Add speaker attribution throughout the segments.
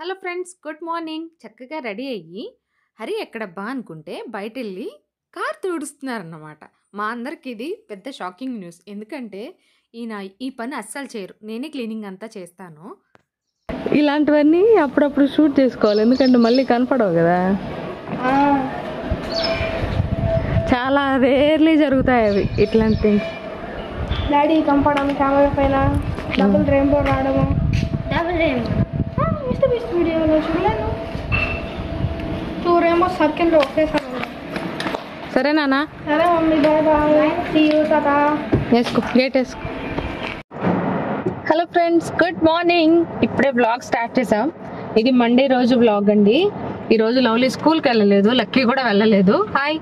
Speaker 1: Hello friends good morning చక్కగా ready అయ్యి హరి ఎక్కడబ్బా అనుకుంటే బయట వెళ్ళి కార్ తుడుస్తున్నారన్నమాట మా అందరికి ఇది పెద్ద షాకింగ్ న్యూస్ ఎందుకంటే ఈయన ఈ పని అస్సలు చేయరు నేనే క్లీనింగ్ అంతా చేస్తాను
Speaker 2: ఇలాంటివన్నీ అప్పుడప్పుడు షూట్ చేసుకోవాలి ఎందుకంటే మళ్ళీ కనపడవు కదా చాలా రేర్లీ జరుగుతాయి అవి ఇట్లాంటి థింగ్స్
Speaker 3: డాడీ కంపడం కెమెరా పైన డబుల్ రెయిన్బో రావడము డబుల్ రెయిన్బో మిస్టర్ బీస్ట్ వీడియోలో చూడలేను టూ రెయిన్బో సర్కిల్ ఒకేసారి ఉన్నాయి.
Speaker 2: సరే నాన్న
Speaker 3: సరే mummy bye bye see you tata
Speaker 2: వేసుకో గేట్ వేసుకో హలో ఫ్రెండ్స్ గుడ్ మార్నింగ్ ఇప్పుడే బ్లాగ్ స్టార్ట్ చేసాం ఇది మండే రోజు బ్లాగ్ అండి ఈ రోజు లవ్లీ స్కూల్కి వెళ్ళలేదు లక్కీ కూడా వెళ్ళలేదు హాయ్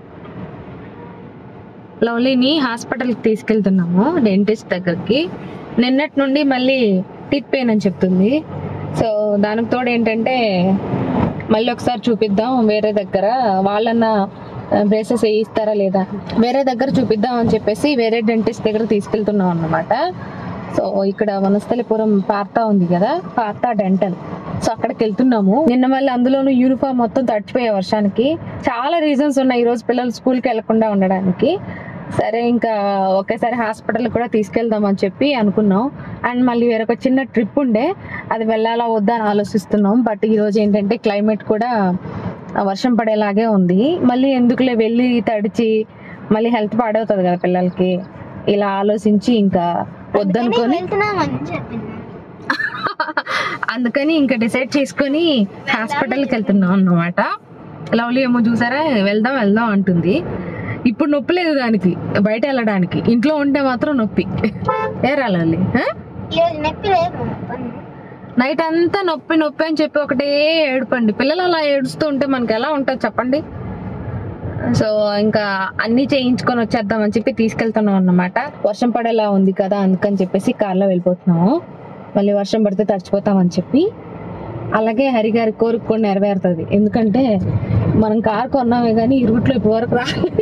Speaker 2: లవ్లీని హాస్పిటల్కి తీసుకెళ్తున్నాము డెంటిస్ట్ దగ్గరికి నిన్నటి నుండి మళ్ళీ టీత్ పెయిన్ అని చెప్తుంది సో దానికి తోడు ఏంటంటే మళ్ళీ ఒకసారి చూపిద్దాం వేరే దగ్గర వాళ్ళన్నా బ్రేసెస్ వేయిస్తారా లేదా వేరే దగ్గర చూపిద్దాం అని చెప్పేసి వేరే డెంటిస్ట్ దగ్గర తీసుకెళ్తున్నాం అన్నమాట సో ఇక్కడ వనస్థలిపురం పార్తా ఉంది కదా పార్తా డెంటల్ సో అక్కడికి వెళ్తున్నాము నిన్న మళ్ళీ అందులోనూ యూనిఫామ్ మొత్తం తడిచిపోయే వర్షానికి చాలా రీజన్స్ ఉన్నాయి ఈ రోజు పిల్లలు స్కూల్కి వెళ్లకుండా ఉండడానికి సరే ఇంకా ఒకేసారి హాస్పిటల్ కూడా తీసుకెళ్దాం అని చెప్పి అనుకున్నాం అండ్ మళ్ళీ వేరొక చిన్న ట్రిప్ ఉండే అది వెళ్ళాలా వద్దా అని ఆలోచిస్తున్నాం బట్ ఈ రోజు ఏంటంటే క్లైమేట్ కూడా ఆ, వర్షం పడేలాగే ఉంది మళ్ళీ ఎందుకులే వెళ్ళి తడిచి మళ్ళీ హెల్త్ పాడవుతుంది కదా పిల్లలకి ఇలా ఆలోచించి ఇంకా వద్దనుకొని
Speaker 3: వెళ్తున్నామని చెప్పింది
Speaker 2: అందుకని ఇంకా డిసైడ్ చేసుకొని హాస్పిటల్కి వెళ్తున్నాం అన్నమాట లవ్లీ ఏమో చూసారా వెళ్దాం వెళ్దాం అంటుంది ఇప్పుడు నొప్పి లేదు దానికి బయట వెళ్ళడానికి ఇంట్లో ఉంటే మాత్రం నొప్పి ఏ రాలి
Speaker 3: ఈరోజు నొప్పి లేదు
Speaker 2: నైట్ అంతా నొప్పి నొప్పి అని చెప్పి ఒకటే ఏడుపండి పిల్లలు అలా ఏడుస్తూ ఉంటే మనకి ఎలా ఉంటుంది చెప్పండి సో ఇంకా అన్ని చేయించుకొని వచ్చేద్దాం అని చెప్పి తీసుకెళ్తున్నాం అన్నమాట వర్షం పడేలా ఉంది కదా అందుకని చెప్పేసి కార్లో వెళ్ళిపోతున్నాము మళ్ళీ వర్షం పడితే తడిచిపోతామని చెప్పి అలాగే హరి గారి కోరిక కూడా నెరవేరుతుంది ఎందుకంటే మనం కార్ కొన్నామే కానీ ఈ రూట్లో ఇప్పటి వరకు రాలేదు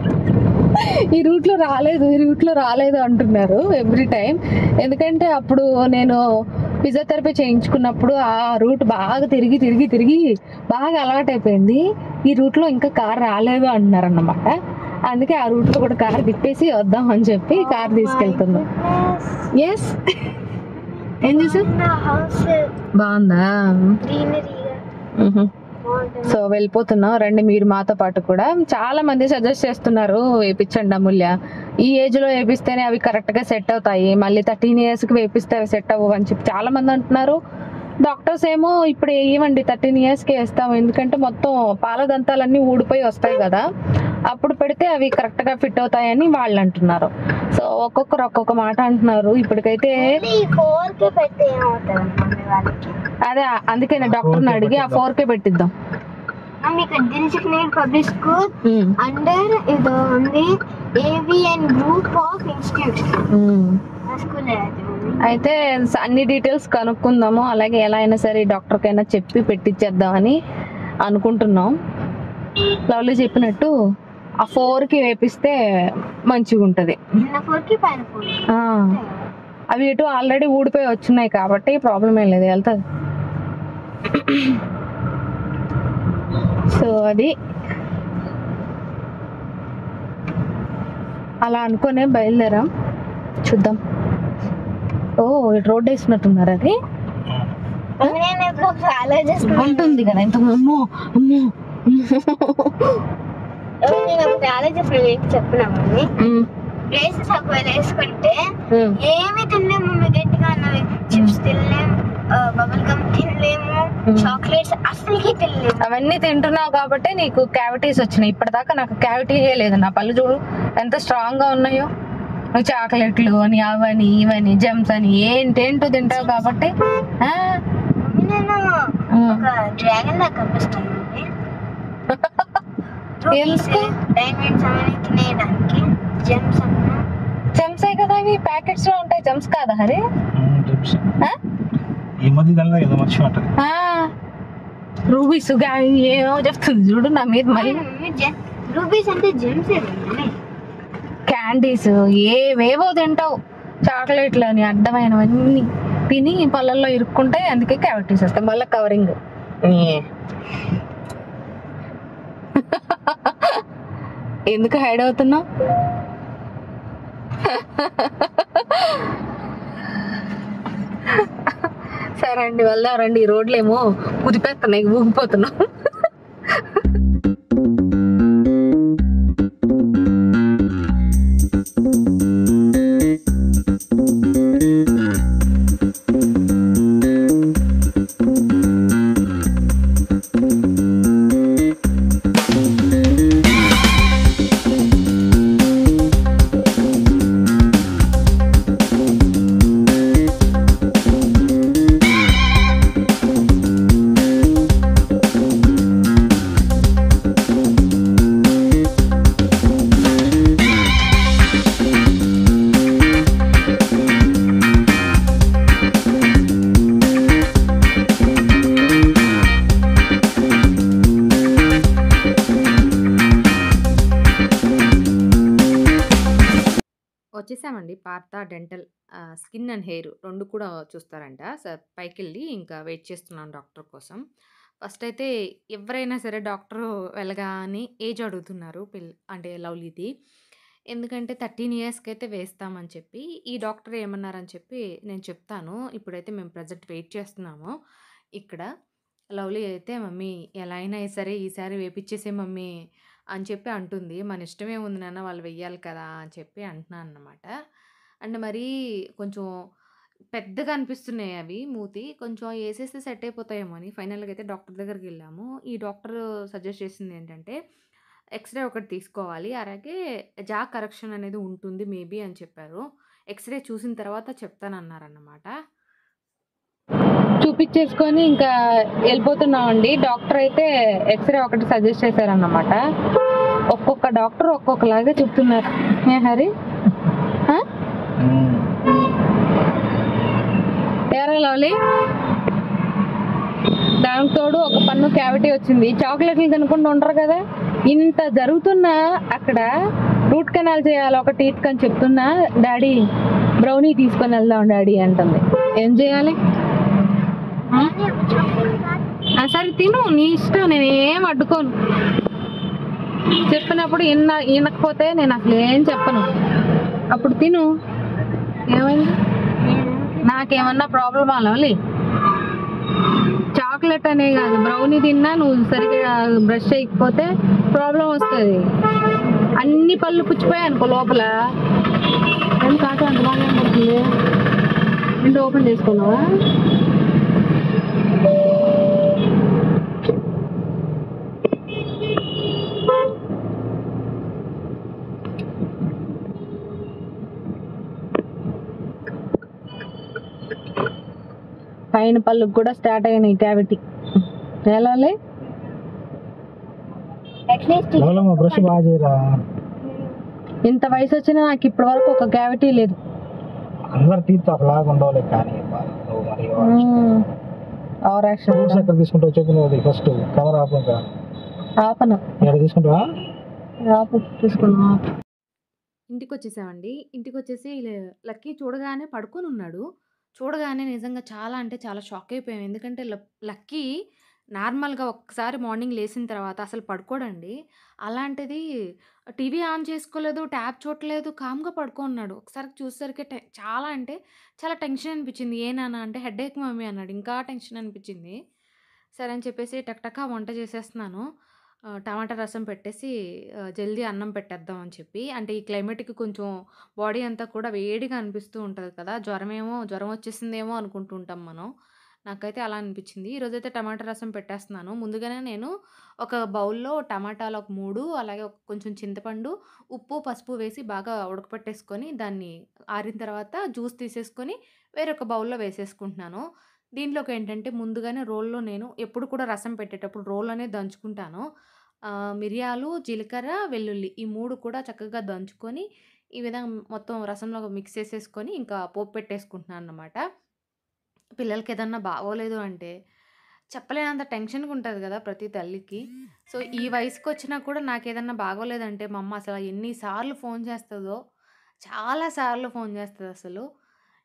Speaker 2: ఈ రూట్లో రాలేదు ఈ రూట్లో రాలేదు అంటున్నారు ఎవ్రీ టైం ఎందుకంటే అప్పుడు నేను ఫిజియోథెరపీ చేయించుకున్నప్పుడు ఆ రూట్ బాగా తిరిగి తిరిగి తిరిగి బాగా అలవాటైపోయింది ఈ రూట్లో ఇంకా కార్ రాలేదు అంటున్నారు అన్నమాట అందుకే ఆ రూట్లో కూడా కార్ తిప్పేసి వద్దాం అని చెప్పి కార్ తీసుకెళ్తున్నాం ఎస్ ఏం చేసా
Speaker 3: హౌస్
Speaker 2: బాగుందా
Speaker 3: గ్రీనరీగా
Speaker 2: మ్హూ.
Speaker 3: బాగుంటుంది
Speaker 2: సో వెళ్ళిపోతున్నాం రండి మీరు మాతో పాటు కూడా చాలా మంది సజెస్ట్ చేస్తున్నారు వేపించండి అమూల్య ఈ ఏజ్ లో వేపిస్తేనే అవి కరెక్ట్ గా సెట్ అవుతాయి మళ్ళీ థర్టీన్ ఇయర్స్ కి వేపిస్తే అవి సెట్ అవ్వవు అని చెప్పి చాలా మంది అంటున్నారు డాక్టర్స్ ఏమో ఇప్పుడు వేయమండి థర్టీన్ ఇయర్స్ కి వేస్తాం ఎందుకంటే మొత్తం పాల దంతాలన్నీ ఊడిపోయి వస్తాయి కదా అప్పుడు పెడితే అవి కరెక్ట్ గా ఫిట్ అవుతాయని వాళ్ళు అంటున్నారు సో ఒక్కొక్కరు ఒక్కొక్క మాట అంటున్నారు ఇప్పటికైతే
Speaker 3: ఈ ఫోర్ కి పెడితే ఏమవుతుంది మమ్మీ వాళ్ళకి
Speaker 2: అదే అందుకే డాక్టర్ని అడిగి ఆ ఫోర్ కే పెట్టిద్దాం
Speaker 3: మమ్మీ ఇక్కడ Dilsukhnagar public school
Speaker 2: um,
Speaker 3: under ఇది ఉంది AVN group of institute
Speaker 2: um.
Speaker 3: ఆ స్కూల్ అది మమ్మీ
Speaker 2: అయితే స- అన్ని డీటెయిల్స్ కనుక్కుందాము అలాగే ఎలా అయినా సరే డాక్టర్కైనా చెప్పి పెట్టించేద్దామని అనుకుంటున్నాం లవ్లీ చెప్పినట్టు ఆ ఫోర్కి వేపిస్తే మంచిగా ఉంటుంది
Speaker 3: కింద ఫోర్ కి పైన ఫోర్
Speaker 2: ఆ, అవి ఇటు ఆల్రెడీ ఊడిపోయి వచ్చినాయి కాబట్టి ప్రాబ్లం ఏం లేదు వెళ్తుంది సో అది అలా అనుకునే బయలుదేరాం చూద్దాం ఓ ఇటు రోడ్ వేసినట్టున్నారు అది
Speaker 3: నేను ఇప్పుడు ఫాలో చేస్తున్నాను
Speaker 2: ఉంటుంది కదా ఇంత అమ్మో అమ్మో
Speaker 3: నేను ఇప్పుడు ఆలోచిస్తున్నాను ఏంటి చెప్పిన మమ్మీ
Speaker 2: ఉమ్,
Speaker 3: డ్రెస్సెస్ ఒకవేళ వేసుకుంటే
Speaker 2: ఉమ్,
Speaker 3: ఏమి తినలేము మమ్మీ గట్టిగా ఉన్నవి చిప్స్ తినలేము బబుల్ గమ్ తినలేము
Speaker 2: Hmm.
Speaker 3: చాక్లెట్స్ అసలుకి తినలేము
Speaker 2: అవన్నీ తింటున్నావు కాబట్టి నీకు క్యావిటీస్ వచ్చినాయి ఇప్పటిదాకా నాకు క్యావిటీ లేదు నా పళ్ళు చూడు ఎంత స్ట్రాంగ్ గా ఉన్నాయో నువ్వు చాక్లెట్లు అని అవని ఇవని జెమ్స్ అని ఏంటేంటో తింటావు కాబట్టి ఆ,
Speaker 3: మమ్మీ నేను
Speaker 2: ఉమ్.
Speaker 3: ఒక డ్రాగన్ లాగా కనిపిస్తాను మమ్మీ
Speaker 2: ఎందుకు?
Speaker 3: డైమండ్స్ అవన్నీ తినేయడానికి జెమ్స్ అన్నా
Speaker 2: జెమ్సే కదా ఇవి ప్యాకెట్స్ లో ఉంటాయి జెమ్స్ కాదా హరి
Speaker 4: టిప్స్
Speaker 2: ఆ?
Speaker 4: ఈ మధ్య కాలంలో ఏదో మర్చి ఉంటుంది
Speaker 2: ఆ, రూబీస్ గాని ఏమో చెప్తుంది చూడు నా మీద మరి
Speaker 3: రూబీస్ అంటే జెమ్స్ మమ్మీ
Speaker 2: క్యాండీస్ ఏవేవో తింటావు చాక్లెట్లు అని అడ్డమైనవన్నీ తిని పళ్ళల్లో ఇరుక్కుంటే అందుకే క్యావిటీస్ వస్తాయి మళ్ళీ కవరింగ్ ఎందుకు హైడ్ అవుతున్నావు సరే అండి వెళ్దాం రండి ఈ రోడ్లు ఏమో కుదిపేస్తున్నాయి ఊగిపోతున్నాం
Speaker 1: వచ్చేసామండి Partha dental skin and hair రెండు కూడా చూస్తారంట సార్ పైకి వెళ్ళి ఇంకా వెయిట్ చేస్తున్నాను డాక్టర్ కోసం ఫస్ట్ అయితే ఎవరైనా సరే డాక్టర్ వెళ్ళగానే ఏజ్ అడుగుతున్నారు పిల్ అంటే లవ్లీది ఎందుకంటే థర్టీన్ ఇయర్స్కి అయితే వేస్తామని చెప్పి ఈ డాక్టర్ ఏమన్నారని చెప్పి నేను చెప్తాను ఇప్పుడైతే మేము ప్రజెంట్ వెయిట్ చేస్తున్నాము ఇక్కడ లవ్లీ అయితే మమ్మీ ఎలా అయినా సరే ఈసారి వేపిచ్చేసే మమ్మీ అని చెప్పి అంటుంది మన ఇష్టమే ఉంది నాన్న వాళ్ళు వెయ్యాలి కదా అని చెప్పి అంటున్నాను అనమాట అండ్ మరీ కొంచెం పెద్దగా అనిపిస్తున్నాయి అవి మూతి కొంచెం వేసేస్తే సెట్ అయిపోతాయేమో అని ఫైనల్గా అయితే డాక్టర్ దగ్గరికి వెళ్ళాము ఈ డాక్టర్ సజెస్ట్ చేసింది ఏంటంటే ఎక్స్రే ఒకటి తీసుకోవాలి అలాగే జా కరెక్షన్ అనేది ఉంటుంది మేబీ అని చెప్పారు ఎక్స్రే చూసిన తర్వాత చెప్తానన్నారన్నమాట
Speaker 2: చూపించేసుకొని ఇంకా వెళ్ళిపోతున్నామండి డాక్టర్ అయితే ఎక్స్రే ఒకటి సజెస్ట్ చేశారన్నమాట ఒక్కొక్క డాక్టర్ ఒక్కొక్కలాగా చెప్తున్నారు ఏ హరి ఆ? ఏరా లవ్లీ దానికి తోడు ఒక పన్ను క్యావిటీ వచ్చింది చాక్లెట్లు తినకుండా ఉండరు కదా ఇంత జరుగుతున్నా అక్కడ రూట్ కెనాల్ చేయాలి ఒక టీత్ అని చెప్తున్నా డాడీ బ్రౌనీ తీసుకొని వెళ్దాం డాడీ అంటుంది ఏం చేయాలి ఆ? ఆ, సరే తిను నీ ఇష్టం నేను ఏం అడ్డుకోను చెప్పినప్పుడు ఇన్న వినకపోతే నేను అసలు ఏం చెప్పను అప్పుడు తిను ఏమైంది నాకేమన్నా ప్రాబ్లం అలవలి చాక్లెట్ అనే కాదు బ్రౌనీ తిన్నా నువ్వు సరిగ్గా బ్రష్ చేయకపోతే ప్రాబ్లం వస్తుంది అన్ని పళ్ళు పుచ్చిపోయాయి అనుకో లోపల ఎందుకు కాక అంత బాగా పడుతుంది ఏంటి ఓపెన్ చేసుకున్నావా పైన పళ్ళుకి కూడా స్టార్ట్ అయినాయి క్యావిటీ వెళ్ళాలి
Speaker 4: ఎవరమ్మా బ్రష్ బాగా చేయరా
Speaker 2: ఇంత వయసు వచ్చినా నాకు ఇప్పటి వరకు ఒక క్యావిటీ లేదు
Speaker 4: అందరు టీత్ ఒకలాగా ఉండవులే కానీ నువ్వు మరి
Speaker 2: ఓవర్ యాక్షన్
Speaker 4: ఫ్రూట్స్ ఎక్కడ తీసుకుంటావు చెప్పు నువ్వు ఫస్ట్ కవర్ ఆపు ఇంకా
Speaker 2: ఆపను
Speaker 4: ఎక్కడ తీసుకుంటావా
Speaker 2: ఆపు తీసుకున్నా
Speaker 1: ఇంటికి వచ్చేసామండి ఇంటికి వచ్చేసి ల- లక్కీ చూడగానే పడుకొని ఉన్నాడు చూడగానే నిజంగా చాలా అంటే చాలా షాక్ అయిపోయాం ఎందుకంటే ల- లక్కీ నార్మల్గా ఒక్కసారి మార్నింగ్ లేచిన తర్వాత అసలు పడుకోడండి అలాంటిది టీవీ ఆన్ చేసుకోలేదు ట్యాబ్ చూడలేదు కామ్గా పడుకున్నాడు ఒకసారి చూసేసరికి టె- చాలా అంటే చాలా టెన్షన్ అనిపించింది ఏ నాన్న అంటే హెడ్ ఏక్ మమ్మీ అన్నాడు ఇంకా టెన్షన్ అనిపించింది సరే అని చెప్పేసి టక్టకా వంట చేసేస్తున్నాను ఆ, టమాటా రసం పెట్టేసి ఆ, జల్దీ అన్నం పెట్టేద్దాం అని చెప్పి అంటే ఈ క్లైమేట్కి కొంచెం బాడీ అంతా కూడా వేడిగా అనిపిస్తూ ఉంటుంది కదా జ్వరం ఏమో జ్వరం వచ్చేసిందేమో అనుకుంటూ ఉంటాం మనం నాకైతే అలా అనిపించింది ఈరోజైతే టమాటా రసం పెట్టేస్తున్నాను ముందుగానే నేను ఒక బౌల్లో టమాటాలు ఒక మూడు అలాగే ఒక కొంచెం చింతపండు ఉప్పు పసుపు వేసి బాగా ఉడకపెట్టేసుకొని దాన్ని ఆరిన తర్వాత జ్యూస్ తీసేసుకొని వేరొక బౌల్లో వేసేసుకుంటున్నాను దీంట్లోకి ఏంటంటే ముందుగానే రోల్లో నేను ఎప్పుడు కూడా రసం పెట్టేటప్పుడు రోల్లోనే దంచుకుంటాను ఆ, మిరియాలు జీలకర్ర వెల్లుల్లి ఈ మూడు కూడా చక్కగా దంచుకొని ఈ విధంగా మొత్తం రసంలో మిక్స్ చేసేసుకొని ఇంకా పోపు పెట్టేసుకుంటున్నాను అన్నమాట పిల్లలకి ఏదన్నా బాగోలేదు అంటే చెప్పలేనంత టెన్షన్గా ఉంటుంది కదా ప్రతి తల్లికి సో ఈ వయసుకి వచ్చినా కూడా నాకు ఏదన్నా బాగోలేదంటే మా అమ్మ అసలు ఎన్నిసార్లు ఫోన్ చేస్తుందో చాలా సార్లు ఫోన్ చేస్తుంది అసలు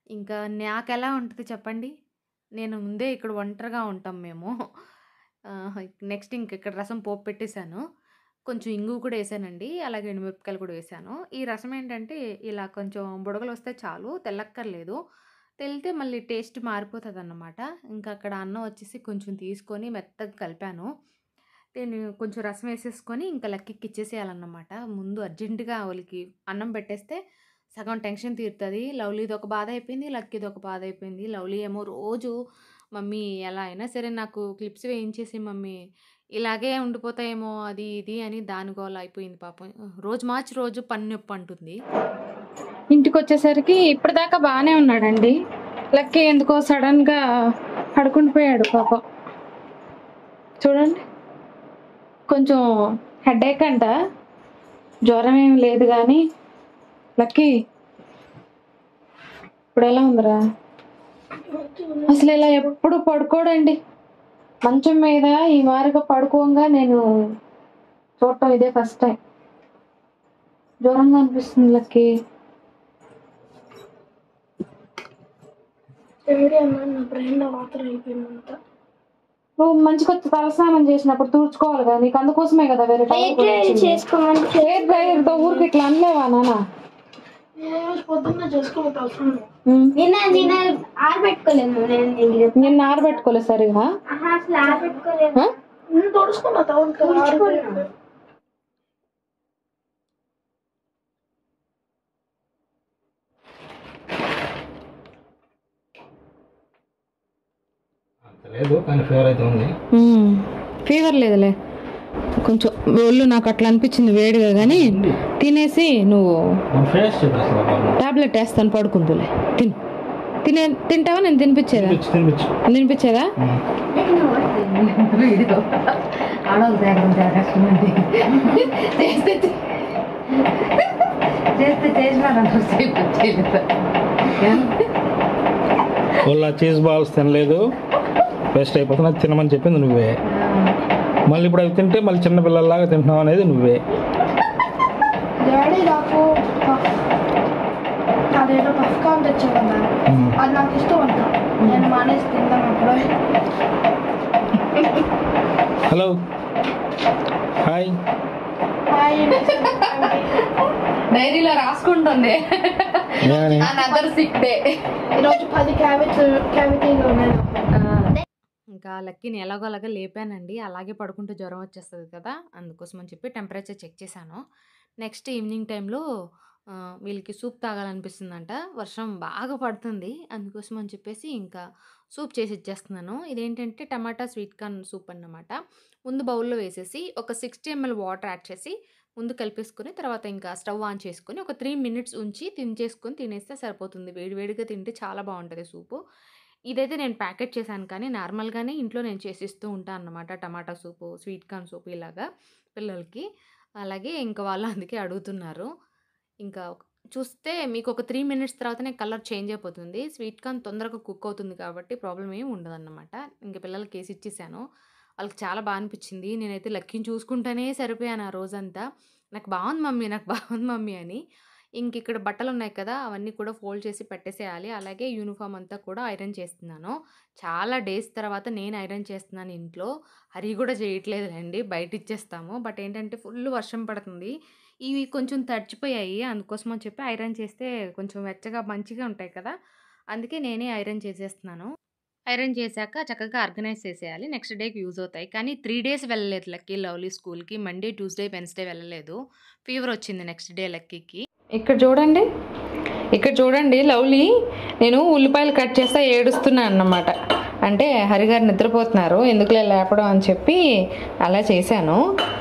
Speaker 1: ఇంకా నాకెలా ఉంటది చెప్పండి? నేను ముందే ఇక్కడ ఒంటరిగా ఉంటాం మేము. ఆహ్, నెక్స్ట్ ఇంక ఇక్కడ రసం పోపు పెట్టేసాను. కొంచెం ఇంగువ కూడా ఏసానండి. అలాగే ఎండుమిరపకాయలు కూడా వేసాను. ఈ రసం ఏంటంటే ఇలా కొంచెం బుడగలొస్తే చాలు తెల్లక్కర్లేదు. తెల్లితే మళ్ళీ టేస్ట్ మారిపోతదన్నమాట. ఇంకా అక్కడ అన్నం వచ్చేసి కొంచెం తీసుకొని మెత్తగా కలిపాను. దీన్ని కొంచెం రసం ఏసేసుకొని ఇంకా లక్కీకి ఇచ్చేసేయాలన్నమాట. ముందు అర్జెంట్‌గా వాళ్ళకి అన్నం పెట్టేస్తే సగం టెన్షన్ తీరుతది. లవ్లీదొక బాధ అయిపోయింది. లక్కీదొక బాధ అయిపోయింది. లవ్లీ ఏమో రోజు మమ్మీ ఎలా అయినా సరే నాకు క్లిప్స్ వేయించేసేయి మమ్మీ. ఇలాగే ఉండిపోతాయేమో అది ఇది అని దాని గోల అయిపోయింది పాపం. రోజు మార్చి రోజు పన్ను నొప్పి అంటుంది.
Speaker 2: ఇంటికొచ్చేసరికి ఇప్పటిదాకా బానే ఉన్నాడండి. లక్కీ ఎందుకో సడెన్‌గా పడుకుండిపోయాడు పాపం. చూడండి. కొంచెం హెడేక్ అంట. జ్వరం ఏమి లేదు గానీ లక్కీ ఇప్పుడెలా ఉందిరా? అసలు ఇలా ఎప్పుడు పడుకోడండి. మంచం మీద ఈ మారిగా పడుకోంగా నేను చూడటం ఇదే ఫస్ట్ టైం. జ్వరంగా అనిపిస్తుంది లక్కీ.
Speaker 3: వేడి అన్నం నా బ్రెయిన్‌లో వాటర్ అయిపోయిందంతా.
Speaker 2: నువ్వు మంచిగా తలస్నానం చేసినప్పుడు తుడుచుకోవాలి కదా నీకు అందుకోసమే కదా వేరే టవల్ కూడా వచ్చింది.
Speaker 3: చేసుకోమని
Speaker 2: హెయిర్ డ్రైయర్ తో ఊరికి ఇట్లా అనలేవా నాన్న
Speaker 3: ఏ రోజు పొద్దున్న చేసుకోవాలి అవసరం
Speaker 2: ఉమ్.
Speaker 5: నిన్న నిన్న ఆరబెట్టుకోలేము నేను నీకు
Speaker 2: నిన్న ఆరబెట్టుకోలేదు సరిగా
Speaker 5: ఆహా అసలు ఆరబెట్టుకోలేము
Speaker 2: ఆ?
Speaker 3: నేను తొడుచుకున్నా తవ్వుతా ఆరిపోయింది
Speaker 4: అంత లేదు కానీ ఫీవర్ అయితే ఉంది
Speaker 2: ఉమ్. ఫీవర్ లేదులే కొంచెం ఒళ్ళు నాకు అట్లా అనిపించింది వేడిగా కానీ తినేసి నువ్వు
Speaker 4: మన ఫేస్ చూపిస్తున్నా బాబు
Speaker 2: టాబ్లెట్ వేస్తాను పడుకుందులే తిను తినే తింటావా నేను తినిపించేదా
Speaker 4: తినిపించు తినిపించు
Speaker 2: తినిపించేదా
Speaker 1: వీడితో ఆడవాళ్ళు త్యాగం చాలా కష్టం అండి. చేస్తే చే- చేస్తే చేసినారంట సేపు చేయలేదు.
Speaker 4: వాళ్ళ చీజ్ బాల్స్ తినలేదు వేస్ట్ అయిపోతుంది అది తినమని చెప్పింది నువ్వే మళ్ళీ ఇప్పుడు అవి తింటే మళ్ళీ చిన్న పిల్లల్లాగా తింటున్నావు అనేది నువ్వే
Speaker 3: డాడీ నాకు పఫ్ అదేదో పఫ్ కాన్ తెచ్చాడు కదా
Speaker 4: ఉమ్.
Speaker 3: అది నాకు ఇష్టం అంట నేను మానేసి తిందాం అప్పుడు
Speaker 4: హలో హాయ్
Speaker 3: హాయ్
Speaker 1: డైరీలో రాసుకుంటుంది
Speaker 4: ఏమని
Speaker 1: అనదర్ సిక్ డే
Speaker 3: ఈరోజు పది క్యాబేజ్ క్యాబేజీలు ఉన్నాయి
Speaker 1: ఇంకా లక్కీని ఎలాగోలాగా లేపానండి అలాగే పడుకుంటే జ్వరం వచ్చేస్తుంది కదా అందుకోసం అని చెప్పి టెంపరేచర్ చెక్ చేశాను నెక్స్ట్ ఈవినింగ్ టైంలో ఆ, వీళ్ళకి సూప్ తాగాలనిపిస్తుందంట వర్షం బాగా పడుతుంది అందుకోసం అని చెప్పేసి ఇంకా సూప్ చేసి ఇచ్చేస్తున్నాను ఇదేంటంటే టమాటా స్వీట్ కార్న్ సూప్ అన్నమాట ముందు బౌల్లో వేసేసి ఒక సిక్స్టీ ఎంఎల్ వాటర్ యాడ్ చేసి ముందు కలిపేసుకొని తర్వాత ఇంకా స్టవ్ ఆన్ చేసుకొని ఒక త్రీ మినిట్స్ ఉంచి తినేసుకొని తినేస్తే సరిపోతుంది వేడివేడిగా తింటే చాలా బాగుంటుంది సూపు ఇదైతే నేను ప్యాకెట్ చేశాను కానీ నార్మల్గానే ఇంట్లో నేను చేసిస్తూ ఉంటాను అన్నమాట tomato soup sweet corn soup ఇలాగా పిల్లలకి అలాగే ఇంకా వాళ్ళు అందుకే అడుగుతున్నారు ఇంకా ఒక- చూస్తే మీకు ఒక త్రీ మినిట్స్ తర్వాతనే కలర్ చేంజ్ అయిపోతుంది స్వీట్ కార్న్ తొందరగా కుక్ అవుతుంది కాబట్టి ప్రాబ్లం ఏమి ఉండదన్నమాట ఇంకా పిల్లలకి వేసి ఇచ్చేసాను వాళ్ళకి చాలా బాగా అనిపించింది నేనైతే లక్కీని చూసుకుంటానే సరిపోయాను ఆ రోజంతా నాకు బాగుంది మమ్మీ నాకు బాగుంది మమ్మీ అని ఇంక ఇక్కడ బట్టలు ఉన్నాయి కదా అవన్నీ కూడా ఫోల్డ్ చేసి పెట్టేసేయాలి అలాగే యూనిఫామ్ అంతా కూడా ఐరన్ చేస్తున్నాను చాలా డేస్ తర్వాత నేను ఐరన్ చేస్తున్నాను ఇంట్లో హరి కూడా చేయట్లేదులేండి బయట ఇచ్చేస్తాము బట్ ఏంటంటే ఫుల్ వర్షం పడుతుంది ఇవి కొంచెం తడిచిపోయాయి అందుకోసం అని చెప్పి ఐరన్ చేస్తే కొంచెం వెచ్చగా మంచిగా ఉంటాయి కదా అందుకే నేనే ఐరన్ చేసేస్తున్నాను ఐరన్ చేశాక చక్కగా ఆర్గనైజ్ చేసేయాలి నెక్స్ట్ డేకి యూజ్ అవుతాయి కానీ త్రీ డేస్ వెళ్ళలేదు లక్కీ లవ్లీ స్కూల్కి మండే ట్యూస్డే వెన్స్డే వెళ్ళలేదు ఫీవర్ వచ్చింది నెక్స్ట్ డే లక్కీకి
Speaker 2: ఇక్కడ చూడండి ఇక్కడ చూడండి లవ్లీ నేను ఉల్లిపాయలు కట్ చేస్తే ఏడుస్తున్నా అన్నమాట అంటే హరిగారు నిద్రపోతున్నారు ఎందుకులే లేపడం అని చెప్పి అలా చేశాను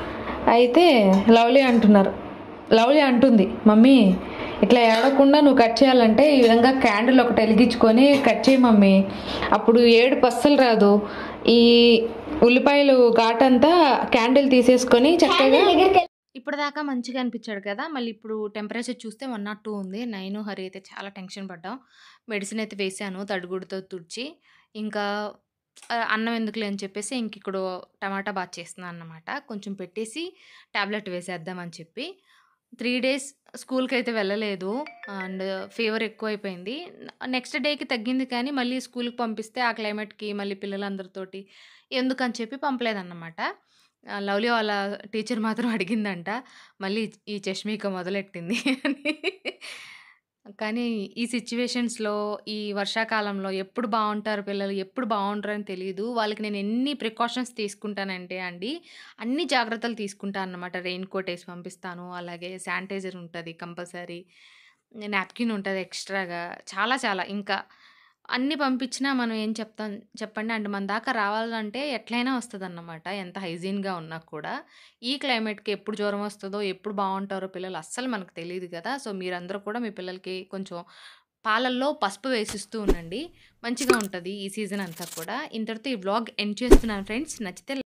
Speaker 2: అయితే లవ్లీ అంటున్నారు లవ్లీ అంటుంది మమ్మీ ఇట్లా ఏడకుండా నువ్వు కట్ చేయాలంటే ఈ విధంగా క్యాండిల్ ఒకటి వెలిగించుకొని కట్ చేయి మమ్మీ అప్పుడు ఏడు పస్సలు రాదు ఈ ఉల్లిపాయలు ఘాటంతా క్యాండిల్ తీసేసుకొని చక్కగా
Speaker 1: ఇప్పటిదాకా మంచిగా అనిపించాడు కదా మళ్ళీ ఇప్పుడు టెంపరేచర్ చూస్తే వన్ నాట్ టూ ఉంది నైన్ హరి అయితే చాలా టెన్షన్ పడ్డాం మెడిసిన్ అయితే వేసాను తడిగుడితో తుడిచి ఇంకా ఆ, అన్నం ఎందుకులే అని చెప్పేసి ఇంక ఇక్కడ టమాటా బాత్ చేస్తున్నాను అన్నమాట కొంచెం పెట్టేసి టాబ్లెట్ వేసేద్దామని చెప్పి త్రీ డేస్ స్కూల్కి అయితే వెళ్ళలేదు అండ్ ఫీవర్ ఎక్కువైపోయింది నెక్స్ట్ డేకి తగ్గింది కానీ మళ్ళీ స్కూల్కి పంపిస్తే ఆ క్లైమేట్కి మళ్ళీ పిల్లలందరితోటి ఎందుకని చెప్పి పంపలేదన్నమాట ఆ, లవ్లీ వాళ్ళ టీచర్ మాత్రం అడిగిందంట మళ్ళీ ఈ చష్మిక మొదలెట్టింది అని కానీ ఈ సిచ్యువేషన్స్లో ఈ వర్షాకాలంలో ఎప్పుడు బాగుంటారు పిల్లలు ఎప్పుడు బాగుంటారు అని తెలియదు వాళ్ళకి నేను ఎన్ని ప్రికాషన్స్ తీసుకుంటానంటే అండి అన్ని జాగ్రత్తలు తీసుకుంటాను అన్నమాట రెయిన్ కోట్ వేసి పంపిస్తాను అలాగే శానిటైజర్ ఉంటుంది కంపల్సరీ నాప్కిన్ ఉంటుంది ఎక్స్ట్రాగా చాలా చాలా ఇంకా అన్నీ పంపించినా మనం ఏం చెప్తాం చెప్పండి అంటే మన దాకా రావాలంటే ఎట్లయినా వస్తుంది అన్నమాట ఎంత హైజీన్గా ఉన్నా కూడా ఈ క్లైమేట్కి ఎప్పుడు జ్వరం వస్తుందో ఎప్పుడు బాగుంటారో పిల్లలు అస్సలు మనకు తెలియదు కదా సో మీరందరూ కూడా మీ పిల్లలకి కొంచెం పాలల్లో పసుపు వేసిస్తూ ఉండండి మంచిగా ఉంటుంది ఈ సీజన్ అంతా కూడా ఇంతటితో ఈ బ్లాగ్ ఎండ్ చేస్తున్నాను ఫ్రెండ్స్ నచ్చితే